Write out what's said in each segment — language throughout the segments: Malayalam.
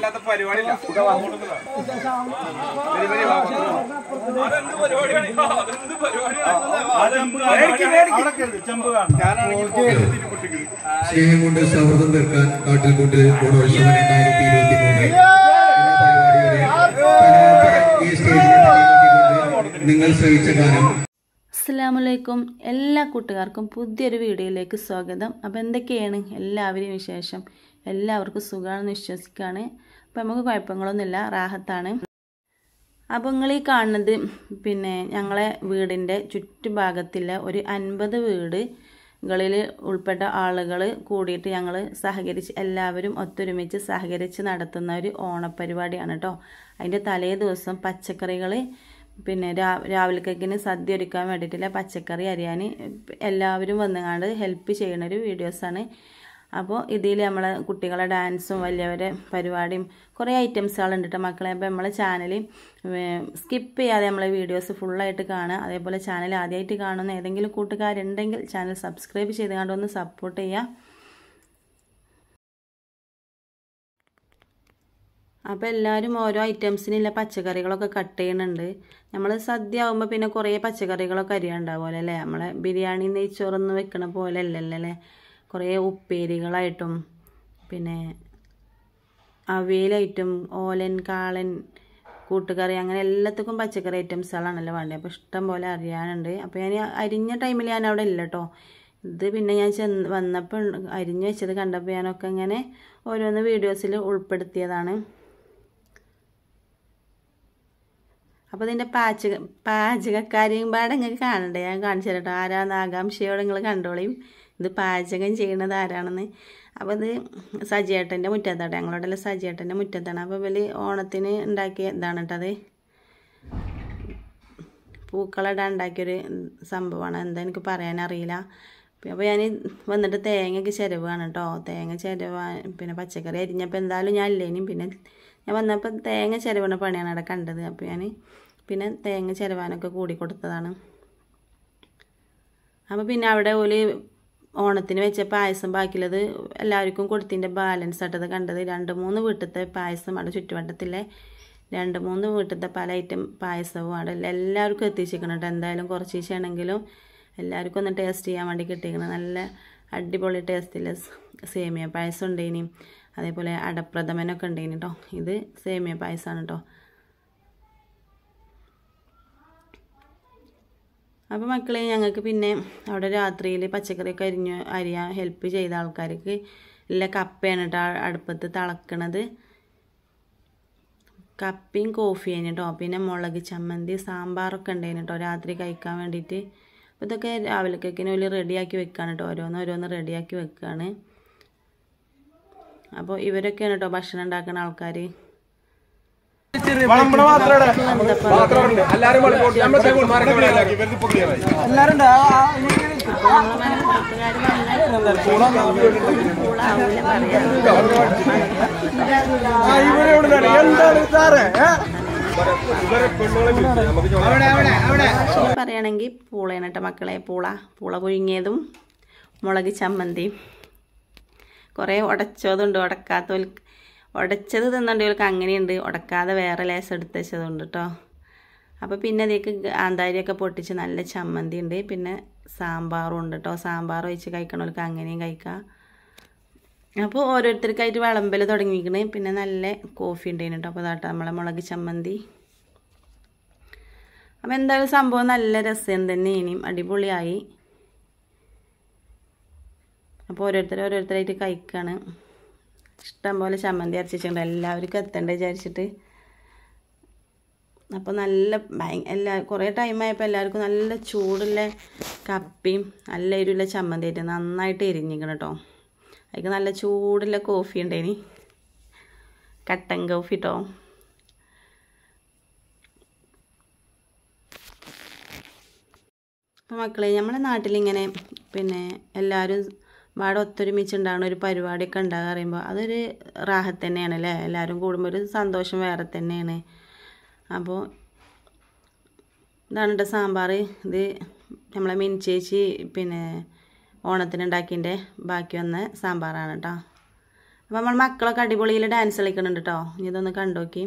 അല്ലാത്ത പരിപാടിയില്ല വരി, വരി, വാ, വാ. ഞാനാണെങ്കിൽ പോക്കറ്റിൽ പൊട്ടിക്കുന്നു സ്നേഹം കൊണ്ട് സൗഹൃദം തീർക്കാൻ കാട്ടിൽ കൊണ്ട് ഓണോത്സവം രണ്ടായിരത്തി ഇരുപത്തി മൂന്ന് എന്ന പരിപാടിയുടെ ഈ സ്റ്റേജിൽ നിലനിർത്തിക്കൊണ്ട് നിങ്ങൾ ശ്രമിച്ച ഗാനം അസ്സാമലൈക്കും എല്ലാ കൂട്ടുകാർക്കും പുതിയൊരു വീഡിയോയിലേക്ക് സ്വാഗതം അപ്പോൾ എന്തൊക്കെയാണ് എല്ലാവരെയും വിശേഷം എല്ലാവർക്കും സുഖമാണെന്ന് വിശ്വസിക്കുകയാണ് അപ്പോൾ നമുക്ക് കുഴപ്പങ്ങളൊന്നുമില്ല റാഹത്താണ് അപ്പോൾ നിങ്ങൾ ഈ കാണുന്നത് പിന്നെ ഞങ്ങളെ വീടിൻ്റെ ചുറ്റുഭാഗത്തുള്ള ഒരു അൻപത് വീടുകളിൽ ഉൾപ്പെട്ട ആളുകൾ കൂടിയിട്ട് ഞങ്ങൾ സഹകരിച്ച് എല്ലാവരും ഒത്തൊരുമിച്ച് സഹകരിച്ച് നടത്തുന്ന ഒരു ഓണപ്പരിപാടിയാണ് കേട്ടോ അതിൻ്റെ തലേ ദിവസം പച്ചക്കറികൾ പിന്നെ രാ രാവിലേക്കേക്കിന് സദ്യ ഒരുക്കാൻ വേണ്ടിയിട്ടുള്ള പച്ചക്കറി അരിയാൻ എല്ലാവരും വന്നുകൊണ്ട് ഹെൽപ്പ് ചെയ്യുന്ന ഒരു വീഡിയോസാണ് അപ്പോൾ ഇതിൽ നമ്മളെ കുട്ടികളെ ഡാൻസും വലിയവരെ പരിപാടിയും കുറേ ഐറ്റംസുകളുണ്ട് കേട്ടോ മക്കളെ അപ്പോൾ നമ്മളെ ചാനൽ സ്കിപ്പ് ചെയ്യാതെ നമ്മളെ വീഡിയോസ് ഫുള്ളായിട്ട് കാണുക അതേപോലെ ചാനൽ ആദ്യമായിട്ട് കാണുന്ന ഏതെങ്കിലും കൂട്ടുകാരുണ്ടെങ്കിൽ ചാനൽ സബ്സ്ക്രൈബ് ചെയ്തുകൊണ്ട് ഒന്ന് സപ്പോർട്ട് ചെയ്യുക അപ്പോൾ എല്ലാവരും ഓരോ ഐറ്റംസിനുള്ള പച്ചക്കറികളൊക്കെ കട്ട് ചെയ്യുന്നുണ്ട് നമ്മൾ സദ്യ ആകുമ്പോൾ പിന്നെ കുറേ പച്ചക്കറികളൊക്കെ അരിയുണ്ടാവുമല്ലോ അല്ലേ നമ്മളെ ബിരിയാണി നെയ്ച്ചോറൊന്നും വെക്കണ പോലെ അല്ലല്ലോ അല്ലേ കുറേ ഉപ്പേരികളായിട്ടും പിന്നെ അവിയലായിട്ടും ഓലൻ കാളൻ കൂട്ടുകറി അങ്ങനെ എല്ലാത്തിനും പച്ചക്കറി ഐറ്റംസുകളാണല്ലോ വേണ്ടത് അപ്പോൾ ഇഷ്ടം പോലെ അറിയാനുണ്ട് അപ്പോൾ ഞാൻ അരിഞ്ഞ ടൈമിൽ ഞാൻ അവിടെ ഇല്ല കേട്ടോ ഇത് പിന്നെ ഞാൻ ചെന്ന് വന്നപ്പോൾ അരിഞ്ഞു വെച്ചത് കണ്ടപ്പോൾ ഞാനൊക്കെ ഇങ്ങനെ ഓരോന്ന് വീഡിയോസിൽ ഉൾപ്പെടുത്തിയതാണ് അപ്പോൾ ഇതിൻ്റെ പാചക പാചകക്കാരെയും പാടെ നിങ്ങൾക്ക് കാണണ്ടേ ഞാൻ കാണിച്ചു തരട്ടോ ആരാന്ന് ആകാംക്ഷയോടെ നിങ്ങൾ കണ്ടോളിയും ഇത് പാചകം ചെയ്യണത് ആരാണെന്ന് അപ്പോൾ ഇത് സജിയേട്ടൻ്റെ മുറ്റത്താണ് ഞങ്ങളോടെല്ലാം സജിയേട്ടൻ്റെ മുറ്റത്താണ് അപ്പോൾ ഇവർ ഓണത്തിന് ഉണ്ടാക്കിയ ഇതാണ് കേട്ടത് പൂക്കളിടാൻ ഉണ്ടാക്കിയൊരു സംഭവമാണ് എന്താ എനിക്ക് പറയാനറിയില്ല അപ്പോൾ ഞാൻ വന്നിട്ട് തേങ്ങയ്ക്ക് ചിരവാണ് കേട്ടോ തേങ്ങ ചിരവ പിന്നെ പച്ചക്കറി അരിഞ്ഞപ്പോൾ എന്തായാലും ഞാൻ ഇല്ലേനും പിന്നെ ഞാൻ വന്നപ്പോൾ തേങ്ങ ചിരവണ പണിയാണ് അവിടെ കണ്ടത് അപ്പോൾ ഞാൻ പിന്നെ തേങ്ങ ചിരവാനൊക്കെ കൂടി കൊടുത്തതാണ് അപ്പോൾ പിന്നെ അവിടെ ഒരു ഓണത്തിന് വെച്ച പായസം ബാക്കിയുള്ളത് എല്ലാവർക്കും കൊടുത്തിൻ്റെ ബാലൻസ് ആയിട്ടത് കണ്ടത് രണ്ട് മൂന്ന് വീട്ടിലത്തെ പായസം അവിടെ ചുറ്റുവട്ടത്തിലെ രണ്ട് മൂന്ന് വീട്ടിലത്തെ പല ഐറ്റം പായസവും അവിടെ എല്ലാവർക്കും എത്തിച്ചിരിക്കണം കേട്ടോ എന്തായാലും കുറച്ച് ദിവസമാണെങ്കിലും എല്ലാവർക്കും ഒന്ന് ടേസ്റ്റ് ചെയ്യാൻ വേണ്ടി കിട്ടിയിരിക്കണം നല്ല അടിപൊളി ടേസ്റ്റിൽ സേമിയ പായസം ഉണ്ടേനി അതേപോലെ അടപ്രഥമനൊക്കെ ഉണ്ടേനി കേട്ടോ ഇത് സേമിയ പായസമാണ് കേട്ടോ അപ്പോൾ മക്കളെ ഞങ്ങൾക്ക് പിന്നെ അവിടെ രാത്രിയിൽ പച്ചക്കറിയൊക്കെ അരിഞ്ഞ് അരിയാൻ ഹെൽപ്പ് ചെയ്ത ആൾക്കാർക്ക് ഇല്ല കപ്പയാണ് കേട്ടോ അടുപ്പത്ത് തിളക്കണത് കപ്പയും കോഫിയും കേട്ടോ പിന്നെ മുളക് ചമ്മന്തി സാമ്പാറൊക്കെ ഉണ്ടായിരുന്നു കേട്ടോ രാത്രി കഴിക്കാൻ വേണ്ടിയിട്ട് അപ്പോൾ ഇതൊക്കെ രാവിലേക്കൊക്കെ ഒരു റെഡിയാക്കി വെക്കുകയാണ് കേട്ടോ ഓരോന്ന് ഓരോന്ന് റെഡിയാക്കി വെക്കുകയാണ് അപ്പോൾ ഇവരൊക്കെയാണ് കേട്ടോ ഭക്ഷണം ഉണ്ടാക്കുന്ന ആൾക്കാർ വളമ്പണ മാത്രം മാത്രമുണ്ട് എല്ലാരും വളർന്നു നമ്മുടെ സൈക്കിൾ മറക്കപ്പെടാക്കി ഇവർക്ക് ഇപ്പൊ ക്ലിയർ ആയി പറയുകയാണെങ്കിൽ പൂളയാണ് കേട്ടോ മക്കളെ പൂള പൂള പുഴുങ്ങിയതും മുളക് ചമ്മന്തിയും കുറേ ഉടച്ചതുണ്ട് ഉടക്കാത്ത ഉടച്ചത് തിന്നണ്ടവർക്ക് അങ്ങനെയുണ്ട് ഉടക്കാതെ വേറെ ലേസം എടുത്ത് വെച്ചതുണ്ട് കേട്ടോ അപ്പോൾ പിന്നെ അതിലേക്ക് ആന്താരിയൊക്കെ പൊട്ടിച്ച് നല്ല ചമ്മന്തി ഉണ്ട് പിന്നെ സാമ്പാറും ഉണ്ട് കേട്ടോ സാമ്പാർ ഒഴിച്ച് കഴിക്കണവർക്ക് അങ്ങനെയും കഴിക്കാം അപ്പോൾ ഓരോരുത്തർക്കായിട്ട് വിളമ്പൽ തുടങ്ങിയിരിക്കണേ പിന്നെ നല്ല കോഫി ഉണ്ടായിരുന്നു കേട്ടോ അപ്പോൾ അതാട്ടോ നമ്മളെ മുളക് ചമ്മന്തി അപ്പോൾ എന്തായാലും സംഭവം നല്ല രസം തന്നെ ഇനിയും അടിപൊളിയായി അപ്പോൾ ഓരോരുത്തർ ഓരോരുത്തരായിട്ട് കഴിക്കുകയാണ് ഇഷ്ടം പോലെ ചമ്മന്തി അരച്ചിട്ടുണ്ട് എല്ലാവർക്കും എത്തണ്ട വിചാരിച്ചിട്ട് അപ്പോൾ നല്ല ഭയ എല്ലാ കുറേ ടൈമായപ്പോൾ എല്ലാവർക്കും നല്ല ചൂടുള്ള കപ്പിയും നല്ല എരിവുള്ള ചമ്മന്തി ആയിട്ട് നന്നായിട്ട് എരിഞ്ഞിക്കണം കേട്ടോ അതിക്ക് നല്ല ചൂടുള്ള കോഫി ഉണ്ടേനി കട്ടൻ കോഫി കേട്ടോ അപ്പോൾ മക്കളെ നമ്മുടെ നാട്ടിലിങ്ങനെ പിന്നെ എല്ലാവരും പാടെ ഒത്തൊരുമിച്ചുണ്ടാകുന്ന ഒരു പരിപാടിയൊക്കെ ഉണ്ടാകുക പറയുമ്പോൾ അതൊരു റാഹത്ത് തന്നെയാണ് അല്ലേ എല്ലാവരും കൂടുമ്പോൾ ഒരു സന്തോഷം വേറെ തന്നെയാണ് അപ്പോൾ ഇതാണ് കേട്ടോ സാമ്പാർ ഇത് നമ്മളെ മിനിച്ചേച്ചി പിന്നെ ഓണത്തിന് ഉണ്ടാക്കിയതിൻ്റെ ബാക്കി വന്ന സാമ്പാറാണ് കേട്ടോ അപ്പോൾ നമ്മൾ മക്കളൊക്കെ അടിപൊളിയിൽ ഡാൻസ് കളിക്കുന്നുണ്ട് കേട്ടോ ഇനി ഇതൊന്ന് കണ്ടോക്കി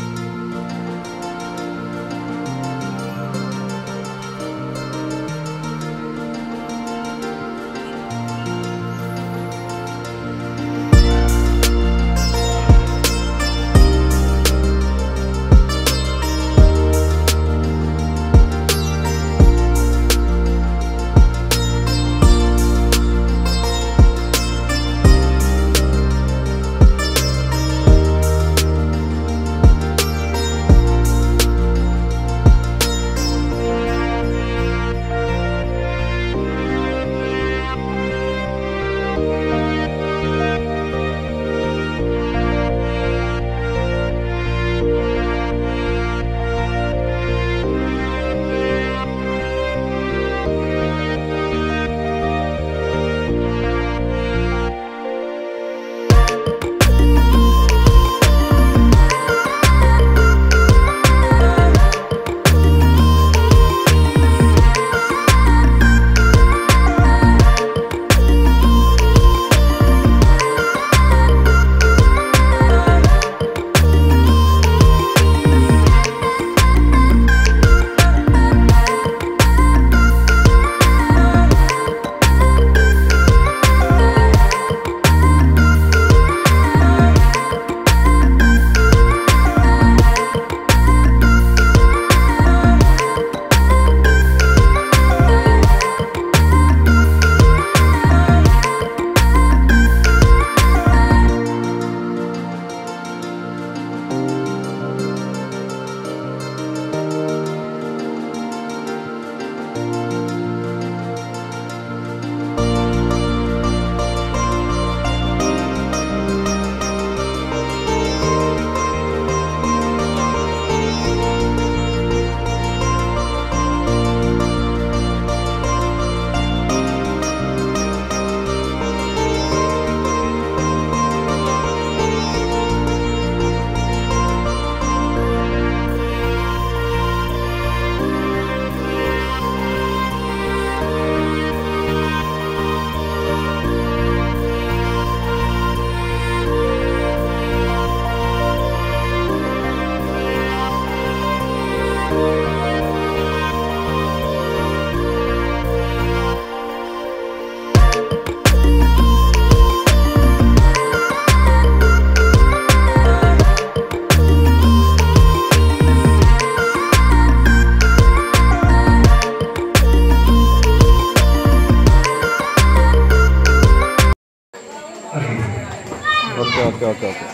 ഓക്കെ ഓക്കെ ഓക്കെ ഓക്കെ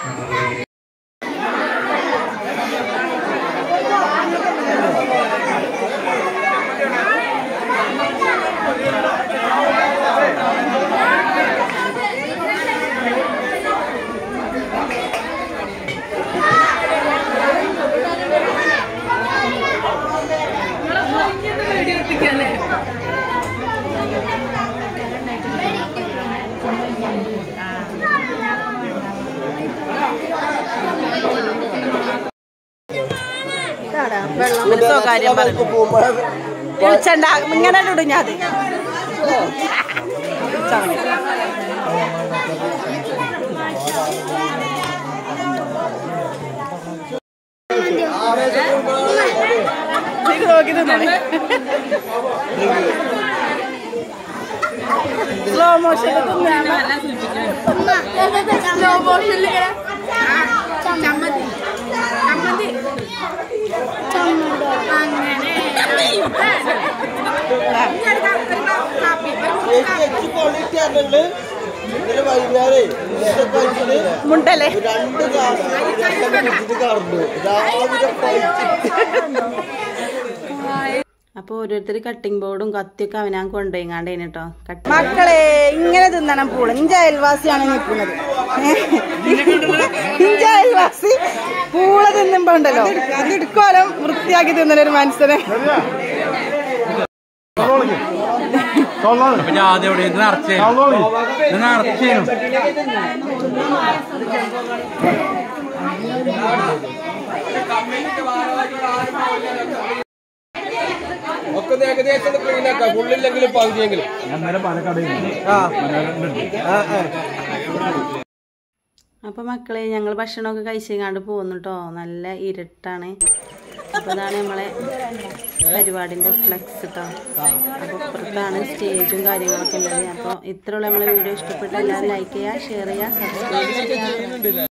വെള്ളം സ്വകാര്യം പറഞ്ഞു വിളിച്ചണ്ട ഇങ്ങനെ ഇടും ഞാൻ സ്ലോ മോഷൻ സ്ലോ മോഷനിൽ ചമ്മന്തി ചമ്മന്തി അങ്ങനെ ഇന്നലെ വൈകുന്നേരേ ഇന്നത്തെ കഴിച്ചത് മുണ്ടല്ലേ രണ്ട് ഗ്ലാസ് കുടിച്ചിട്ട് കറന്നു രാവിലെ കഴിച്ചിട്ട് അപ്പോൾ ഓരോരുത്തർ കട്ടിംഗ് ബോർഡും കത്തിയൊക്കെ അവനാൻ കൊണ്ടുപോയിങ്ങാണ്ടേന് കേട്ടോ കട്ട് മക്കളെ ഇങ്ങനെ തിന്നണം പൂള് ഇഞ്ച അയൽവാസിയാണ് നിൽക്കുന്നത് ഇഞ്ച അയൽവാസി പൂള തിന്നുമ്പോ ഉണ്ടല്ലോ ഇടുക്കോലം വൃത്തിയാക്കി തിന്നണ ഒരു മനുഷ്യനെ അപ്പൊ ഞാൻ ആദ്യം ഇവിടെ ഇത് നിറച്ചേനും ഇത് നിറച്ചേനും ഒക്കെ ഇത് ഏകദേശം ക്ലീൻ ആക്കാം ഫുള്ളില്ലെങ്കിലും പകുതിയെങ്കിലും ഞാൻ ഇന്നലെ പാലക്കാട് ആ ആ ആ അപ്പോൾ മക്കളെ ഞങ്ങൾ ഭക്ഷണമൊക്കെ കഴിച്ചങ്ങാണ്ട് പോകുന്നു കേട്ടോ നല്ല ഇരുട്ടാണ് അപ്പോൾ അതാണ് നമ്മളെ പരിപാടിൻ്റെ ഫ്ലെക്സ് കേട്ടോ അപ്പോൾ ഇപ്പുറത്താണ് സ്റ്റേജും കാര്യങ്ങളൊക്കെ ഉള്ളത് അപ്പോൾ ഇത്രയുള്ള നമ്മളെ വീഡിയോ ഇഷ്ടപ്പെട്ട എല്ലാവരും ലൈക്ക് ചെയ്യുക ഷെയർ ചെയ്യുക സബ്സ്ക്രൈബ് ചെയ്യുക